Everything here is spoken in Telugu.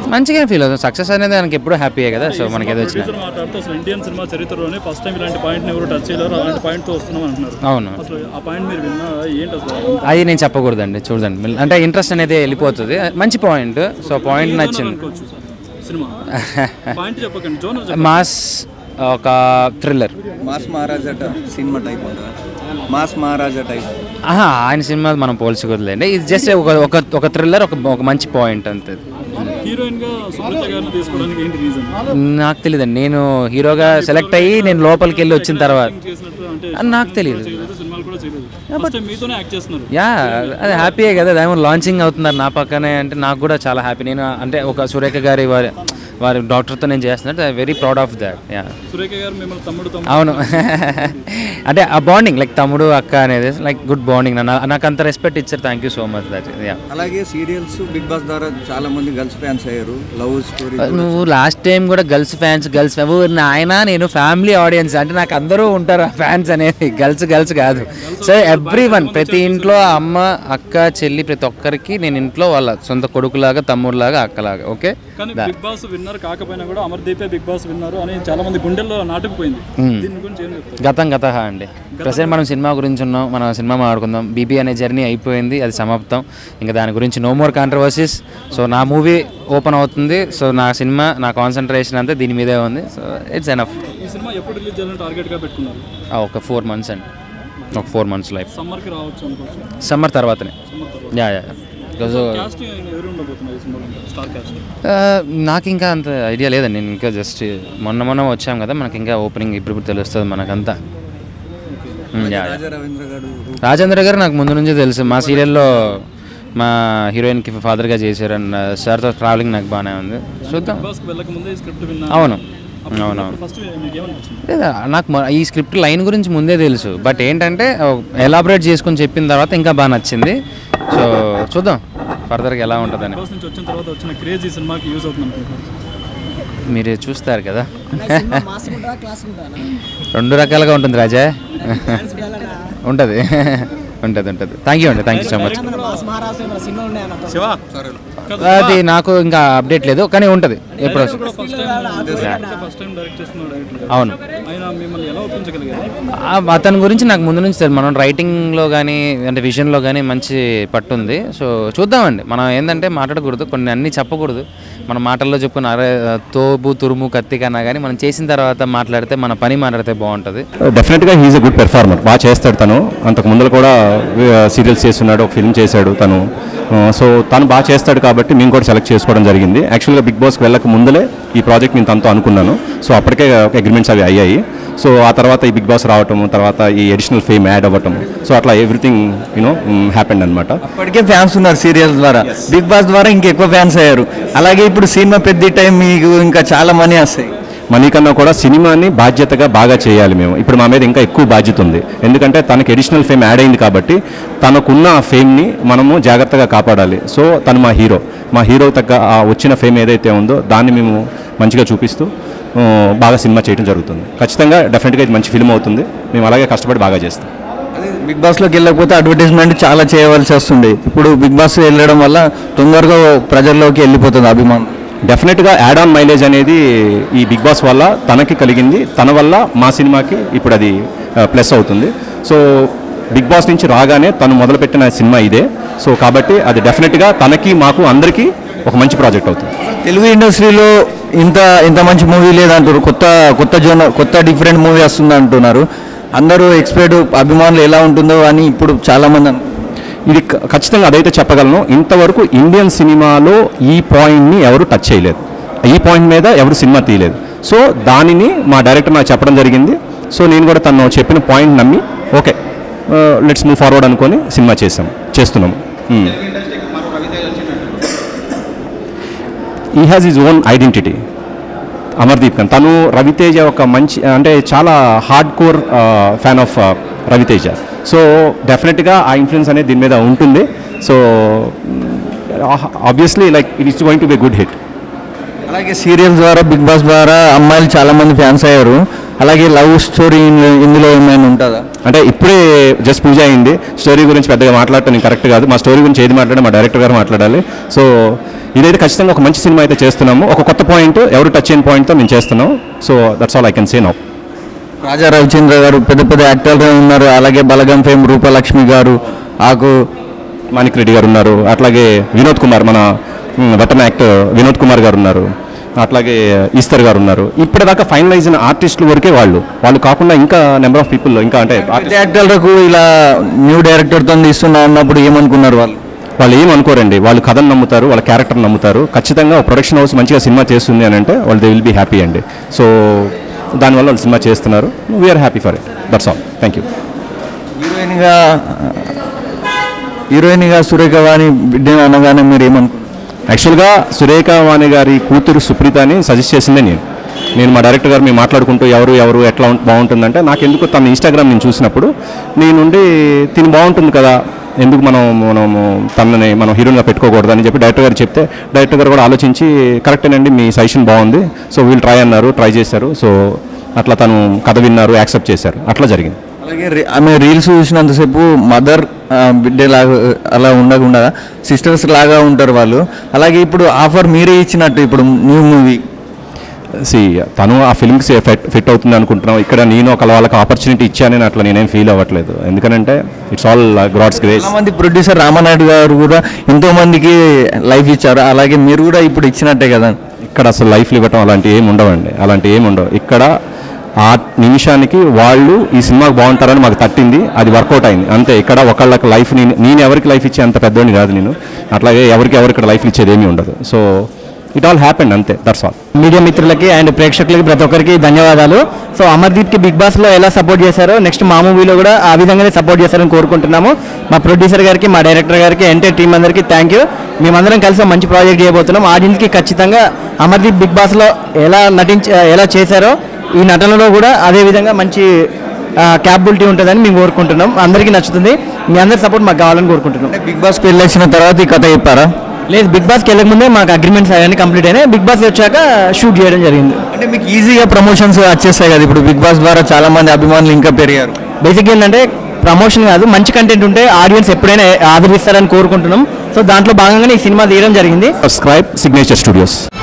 మంచిగా ఫీల్ అవుతుంది సక్సెస్ అనేది మనకి ఎప్పుడూ హ్యాపీయే కదా సో మనకి ఏదో వచ్చిన ప్రొడ్యూసర్ మాట్లాడుతూ అసలు ఇండియన్ సినిమా చరిత్రలోనే ఫస్ట్ టైం ఇలాంటి పాయింట్ ఎవరు టచ్ చేయలేరు అలాంటి పాయింట్ తో వస్తున్నాం అంటున్నారు అవును అసలు ఆ పాయింట్ మీరు విన్నా ఏంటి అసలు అది నేను చెప్పకూడదండి చూడండి మిల్- అంటే ఇంట్రెస్ట్ అనేది వెళ్ళిపోతుంది మంచి పాయింట్ సో పాయింట్ నచ్చింది అనుకోవచ్చు సార్ సినిమా పాయింట్ చెప్పకండి జోనర్ మాస్ ఒక thriller mass Maharaja cinema type ఉంటుందా మాస్ మహారాజా టైప్ ఆహా ఆయన సినిమా మనం పోల్చుకోలేండి ఇది జస్ట్ ఒక ఒక ఒక థ్రిల్లర్ ఒక ఒక మంచి పాయింట్ అంతే హీరోయిన్ గా సుబ్రత గారిని తీసుకోవడానికి ఏంటి రీజన్ నాకు తెలియదండి నేను హీరోగా సెలెక్ట్ అయ్యి నేను లోపలికి వెళ్ళి వచ్చిన తర్వాత చేసినట్టు అంటే ఆ, నాకు తెలియదు చేయలేదు సినిమాలు కూడా చేయలేదు ఫస్ట్ టైం మీతోనే యాక్ట్ చేస్తున్నారు యా అది హ్యాపీయే కదా అదేమో లాంచింగ్ అవుతున్నారు నా పక్కనే అంటే నాకు కూడా చాలా హ్యాపీ నేను అంటే ఒక సురేఖ గారి వారి వారి డాక్టర్తో నేను చేస్తున్నట్టు I very proud of that yeah Surekha garu మిమ్మల్ని తమ్ముడు తమ్ముడు అవును అంటే ఆ బాండింగ్ లైక్ తమ్ముడు అక్క అనేది లైక్ గుడ్ బాండింగ్ నాకు అంత రెస్పెక్ట్ ఇచ్చారు thank you so much that yeah అలాగే సీరియల్స్ బిగ్ బాస్ ద్వారా చాలా మంది గర్ల్స్ ఫ్యాన్స్ అయ్యారు లవ్ స్టోరీ నువ్వు లాస్ట్ టైం కూడా గర్ల్స్ ఫ్యాన్స్ గర్ల్స్ నాయన నేను ఫ్యామిలీ ఆడియన్స్ అంటే నాకు అందరూ ఉంటారు ఫ్యాన్స్ అనేది గర్ల్స్ గర్ల్స్ కాదు సో ఎవ్రీ వన్ ప్రతి ఇంట్లో అమ్మ అక్క చెల్లి ప్రతి ఒక్కరికి నేను ఇంట్లో వాళ్ళ సొంత కొడుకులాగా తమ్ముడులాగా అక్కలాగా ఓకే కానీ బిగ్ బాస్ విన్నర్ కాకపోయినా కూడా అమర్దీపే బిగ్ బాస్ విన్నారు అని చాలా మంది గుండెల్లో నాటుకుపోయింది దీని గురించి ఏం చెప్తారు గతం గత అండి ప్రజెంట్ మనం సినిమా గురించి ఉన్నాం మనం సినిమా మాట్లాడుకుందాం బీబీ అనే జర్నీ అయిపోయింది అది సమాప్తం ఇంకా దాని గురించి నో మోర్ కాంట్రవర్సీస్ సో నా మూవీ ఓపెన్ అవుతుంది సో నా సినిమా నా కాన్సన్ట్రేషన్ అంతా దీని మీదే ఉంది సో ఇట్స్ ఎనఫ్ ఈ సినిమా ఎప్పుడు రిలీజ్ చేయాలని టార్గెట్ గా పెట్టుకున్నారు ఒక ఫోర్ మంత్స్ అండి ఒక ఫోర్ మంత్స్ లైఫ్ సమ్మర్ కి రావచ్చు అనుకోవచ్చు సమ్మర్ తర్వాతనే సమ్మర్ తర్వాత యా యా బికాజ్ కాస్ట్ ఎవరు ఉండబోతున్నారు ఈ సినిమాలో స్టార్ కాస్ట్ నాకు ఇంకా అంత ఐడియా లేదండి నేను ఇంకా జస్ట్ మొన్న మొన్న వచ్చాం కదా మనకి ఇంకా ఓపెనింగ్ ఇప్పుడు ఇప్పుడు తెలుస్తుంది మనకంతా Mm, yeah, yeah. రాజా రవీంద్ర గారు రాజేంద్ర గారు నాకు ముందు నుంచే తెలుసు మా సీరియల్లో మా హీరోయిన్కి ఫాదర్గా చేశారు అండ్ సార్తో ట్రావెలింగ్ నాకు బాగానే ఉంది చూద్దాం బిగ్ బాస్ కి వెళ్ళక ముందే స్క్రిప్ట్ విన్నా అవును అవునవును ఫస్ట్ మీకు ఏమనిపించింది లేదా నాకు మ- ఈ స్క్రిప్ట్ లైన్ గురించి ముందే తెలుసు బట్ ఏంటంటే ఎలాబరేట్ చేసుకొని చెప్పిన తర్వాత ఇంకా బాగా నచ్చింది సో చూద్దాం ఫర్దర్గా ఎలా ఉంటుందని బిగ్ బాస్ నుంచి వచ్చిన తర్వాత వచ్చిన క్రేజ్ ఈ సినిమాకి యూజ్ అవుతుంది అనుకుంటున్నారు మీరు చూస్తారు కదా రెండు రకాలుగా ఉంటుంది రాజా ఉంటుంది ఉంటుంది ఉంటుంది థ్యాంక్ యూ అండి thank you so much Shiva అది నాకు ఇంకా అప్డేట్ లేదు కానీ ఉంటుంది ఎప్పుడు first time first time direct చేస్తున్న డైరెక్టర్ అవును ఆయన మిమ్మల్ని ఎలా ఒప్పించగలిగారు ఆ అతని గురించి నాకు ముందు నుంచి తెలుసు మనం రైటింగ్లో కానీ అంటే విజన్లో కానీ మంచి పట్టు ఉంది సో చూద్దామండి మనం ఏంటంటే మాట్లాడకూడదు కొన్ని అన్నీ చెప్పకూడదు మన మాటల్లో చెప్పుకుని అరే తోబు తురుము కత్తి కన్నా కానీ మనం చేసిన తర్వాత మాట్లాడితే మన పని మాట్లాడితే బాగుంటుంది డెఫినెట్గా హీఈస్ ఎ గుడ్ పెర్ఫార్మర్ బాగా చేస్తాడు తను అంతకు ముందర కూడా సీరియల్స్ చేస్తున్నాడు ఒక ఫిల్మ్ చేశాడు తను సో తను బాగా చేస్తాడు కాబట్టి మేము కూడా సెలెక్ట్ చేసుకోవడం జరిగింది యాక్చువల్గా బిగ్ బాస్కి వెళ్ళక ముందలే ఈ ప్రాజెక్ట్ నేను తనతో అనుకున్నాను సో అప్పటికే అగ్రిమెంట్స్ అవి అయ్యాయి సో ఆ తర్వాత ఈ బిగ్ బాస్ రావటము తర్వాత ఈ అడిషనల్ ఫేమ్ యాడ్ అవ్వటం సో అట్లా ఎవ్రీథింగ్ యూనో హ్యాపెండ్ అనమాట అప్పటికే ఫ్యాన్స్ ఉన్నారు సీరియల్స్ ద్వారా బిగ్ బాస్ ద్వారా ఇంకెక్కువ ఫ్యాన్స్ అయ్యారు అలాగే ఇప్పుడు సినిమా పెద్ద టైం మీకు ఇంకా చాలా మనీ వస్తాయి మనీ కన్నా కూడా సినిమాని బాధ్యతగా బాగా చేయాలి మేము ఇప్పుడు మా మీద ఇంకా ఎక్కువ బాధ్యత ఉంది ఎందుకంటే తనకి అడిషనల్ ఫేమ్ యాడ్ అయింది కాబట్టి తనకున్న ఆ ఫేమ్ని మనము జాగ్రత్తగా కాపాడాలి సో తను మా హీరో మా హీరో తగ్గ ఆ వచ్చిన ఫేమ్ ఏదైతే ఉందో దాన్ని మేము మంచిగా చూపిస్తూ ఆ, బాగా సినిమా చేయడం జరుగుతుంది ఖచ్చితంగా డెఫినెట్గా ఇది మంచి ఫిల్మ్ అవుతుంది మేము అలాగే కష్టపడి బాగా చేస్తాం అదే బిగ్ బాస్లోకి వెళ్ళకపోతే అడ్వర్టైజ్మెంట్ చాలా చేయవలసి వస్తుంది ఇప్పుడు బిగ్ బాస్ వెళ్ళడం వల్ల తొందరగా ప్రజల్లోకి వెళ్ళిపోతుంది అభిమానం డెఫినెట్గా యాడ్ ఆన్ మైలేజ్ అనేది ఈ బిగ్ బాస్ వల్ల తనకి కలిగింది తన వల్ల మా సినిమాకి ఇప్పుడు అది ప్లస్ అవుతుంది సో బిగ్ బాస్ నుంచి రాగానే తను మొదలుపెట్టిన సినిమా ఇదే సో కాబట్టి అది డెఫినెట్గా తనకి మాకు అందరికీ ఒక మంచి ప్రాజెక్ట్ అవుతుంది తెలుగు ఇండస్ట్రీలో ఇంత ఇంత మంచి మూవీ లేదంటారు కొత్త కొత్త జోన్ కొత్త డిఫరెంట్ మూవీ వస్తుంది అంటున్నారు అందరూ ఎక్స్పెక్ట్ అభిమానులు ఎలా ఉంటుందో అని ఇప్పుడు చాలా మంది అను- ఇది క- ఖచ్చితంగా అదైతే చెప్పగలను ఇంతవరకు ఇండియన్ సినిమాలో ఈ పాయింట్ని ఎవరు టచ్ చేయలేదు ఈ పాయింట్ మీద ఎవరు సినిమా తీయలేదు సో దానిని మా డైరెక్టర్ నాకు చెప్పడం జరిగింది సో నేను కూడా తను చెప్పిన పాయింట్ నమ్మి ఓకే లెట్స్ మూవ్ ఫార్వర్డ్ అనుకొని సినిమా చేసాం చేస్తున్నాం ఈ has his own identity Amardeep Khan తను రవితేజ ఒక మంచి అంటే చాలా hard core fan of Raviteja so డెఫినెట్గా ఆ ఇన్ఫ్లుయెన్స్ అనేది దీని మీద ఉంటుంది so obviously like it is going to be good hit అలాగే సీరియల్స్ ద్వారా బిగ్ బాస్ ద్వారా అమ్మాయిలు చాలా మంది ఫ్యాన్స్ అయ్యారు అలాగే లవ్ స్టోరీ ఇందులో ఏమైనా ఉంటుందా అంటే ఇప్పుడే జస్ట్ పూజ అయింది స్టోరీ గురించి పెద్దగా మాట్లాడటం నేను కరెక్ట్ కాదు మా స్టోరీ గురించి ఏది మాట్లాడే మా డైరెక్టర్ గారు మాట్లాడాలి సో ఇదైతే ఖచ్చితంగా ఒక మంచి సినిమా అయితే చేస్తున్నాము ఒక కొత్త పాయింట్ ఎవరు టచ్ అయిన పాయింట్తో మేము చేస్తున్నాం so that's all I can say now Raja Ravichandra garu పెద్ద పెద్ద యాక్టర్లు ఉన్నారు అలాగే బలగం ఫేమ్ రూపలక్ష్మి గారు ఆకు మాణిక్ రెడ్డి గారు ఉన్నారు అట్లాగే వినోద్ కుమార్ మన వెటన్ యాక్టర్ వినోద్ కుమార్ గారు ఉన్నారు అట్లాగే ఈస్తర్ గారు ఉన్నారు ఇప్పటిదాకా ఫైనలైజ్ అయిన ఆర్టిస్టుల వరకే వాళ్ళు వాళ్ళు కాకుండా ఇంకా నెంబర్ ఆఫ్ పీపుల్ ఇంకా అంటే పెద్ద యాక్టర్లకు ఇలా న్యూ డైరెక్టర్తో ఇస్తున్నా అన్నప్పుడు ఏమనుకున్నారు వాళ్ళు వాళ్ళు ఏం అనుకోరండి వాళ్ళు కథను నమ్ముతారు వాళ్ళ క్యారెక్టర్ నమ్ముతారు ఖచ్చితంగా ప్రొడక్షన్ హౌస్ మంచిగా సినిమా చేస్తుంది అని అంటే వాళ్ళు దే విల్ బీ హ్యాపీ అండి సో దానివల్ల వాళ్ళు సినిమా చేస్తున్నారు we are happy for it that's all thank you హీరోయిన్గా హీరోయిన్గా సురేఖ వాణి బిడ్డను అనగానే మీరు ఏమనుకున్నారు యాక్చువల్గా సురేఖ వాణి గారి కూతురు సుప్రీతని సజెస్ట్ చేసిందే నేను నేను మా డైరెక్టర్ గారు మేము మాట్లాడుకుంటూ ఎవరు ఎవరు ఎట్లా ఉం- బాగుంటుందంటే నాకు ఎందుకు తన ఇన్స్టాగ్రామ్ నేను చూసినప్పుడు నేనుండి తిని బాగుంటుంది కదా ఎందుకు మనం మనము తనని మనం హీరోయిన్గా పెట్టుకోకూడదు అని చెప్పి డైరెక్టర్ గారు చెప్తే డైరెక్టర్ గారు కూడా ఆలోచించి కరెక్టేనండి మీ సజెషన్ బాగుంది సో వీళ్ళు ట్రై అన్నారు ట్రై చేశారు సో అట్లా తను కథ విన్నారు యాక్సెప్ట్ చేశారు అట్లా జరిగింది అలాగే రి- ఆమె రీల్స్ చూసినంతసేపు మదర్ బిడ్డ లాగా అలా ఉండకుండా సిస్టర్స్ లాగా ఉంటారు వాళ్ళు అలాగే ఇప్పుడు ఆఫర్ మీరే ఇచ్చినట్టు ఇప్పుడు న్యూ మూవీ సి తను ఆ ఫిల్మ్కి ఫిట్ ఫిట్ అవుతుంది అనుకుంటున్నాం ఇక్కడ నేను ఒక వాళ్ళకి ఆపర్చునిటీ ఇచ్చానని అట్లా నేనేం ఫీల్ అవ్వట్లేదు ఎందుకంటే ఇట్స్ ఆల్ గాడ్స్ గ్రేస్ చాలా మంది ప్రొడ్యూసర్ రామనాయుడు గారు కూడా ఎంతో మందికి లైఫ్ ఇచ్చారు అలాగే మీరు కూడా ఇప్పుడు ఇచ్చినట్టే కదా ఇక్కడ అసలు లైఫ్లు ఇవ్వటం అలాంటి ఏమి ఉండవండి అలాంటి ఏమి ఉండవు ఇక్కడ ఆ నిమిషానికి వాళ్ళు ఈ సినిమాకి బాగుంటారని మాకు తట్టింది అది వర్కౌట్ అయింది అంతే ఇక్కడ ఒకళ్ళకి లైఫ్ నేను నేను ఎవరికి లైఫ్ ఇచ్చే అంత పెద్దోని కాదు నేను అట్లాగే ఎవరికి ఎవరు ఇక్కడ లైఫ్ ఇచ్చేది ఏమీ ఉండదు సో ఇట్ ఆల్ హ్యాపెండ్ అంతే దట్స్ ఆల్ మీడియా మిత్రులకి అండ్ ప్రేక్షకులకి ప్రతి ఒక్కరికి ధన్యవాదాలు సో అమర్దీప్కి బిగ్ బాస్లో ఎలా సపోర్ట్ చేశారో నెక్స్ట్ మా మూవీలో కూడా ఆ విధంగానే సపోర్ట్ చేశారని కోరుకుంటున్నాము మా ప్రొడ్యూసర్ గారికి మా డైరెక్టర్ గారికి ఎంటైర్ టీం అందరికీ థ్యాంక్ యూ మేమందరం కలిసి ఒక మంచి ప్రాజెక్ట్ చేయబోతున్నాం ఆడియన్స్కి ఖచ్చితంగా అమర్దీప్ బిగ్ బాస్లో ఎలా నటించ ఎలా చేశారో ఈ నటనలో కూడా అదే విధంగా మంచి క్యాపబిలిటీ ఉంటుందని మేము కోరుకుంటున్నాం అందరికీ నచ్చుతుంది మీ అందరి సపోర్ట్ మాకు కావాలని కోరుకుంటున్నాం బిగ్ బాస్కి వెళ్ళొచ్చిన తర్వాత ఈ కథ చెప్పారా లేదు బిగ్ బాస్కి వెళ్ళక ముందే మాకు అగ్రిమెంట్స్ అవన్నీ కంప్లీట్ అయినాయి బిగ్ బాస్ వచ్చాక షూట్ చేయడం జరిగింది అంటే మీకు ఈజీగా ప్రమోషన్స్ వచ్చేస్తాయి కదా ఇప్పుడు బిగ్ బాస్ ద్వారా చాలా మంది అభిమానులు ఇంకా పెరిగారు బేసిక్ ఏంటంటే ప్రమోషన్ కాదు మంచి కంటెంట్ ఉంటే ఆడియన్స్ ఎప్పుడైనా ఆదరిస్తారని కోరుకుంటున్నాం సో దాంట్లో భాగంగానే ఈ సినిమా తీయడం జరిగింది సబ్స్క్రైబ్ సిగ్నేచర్ స్టూడియోస్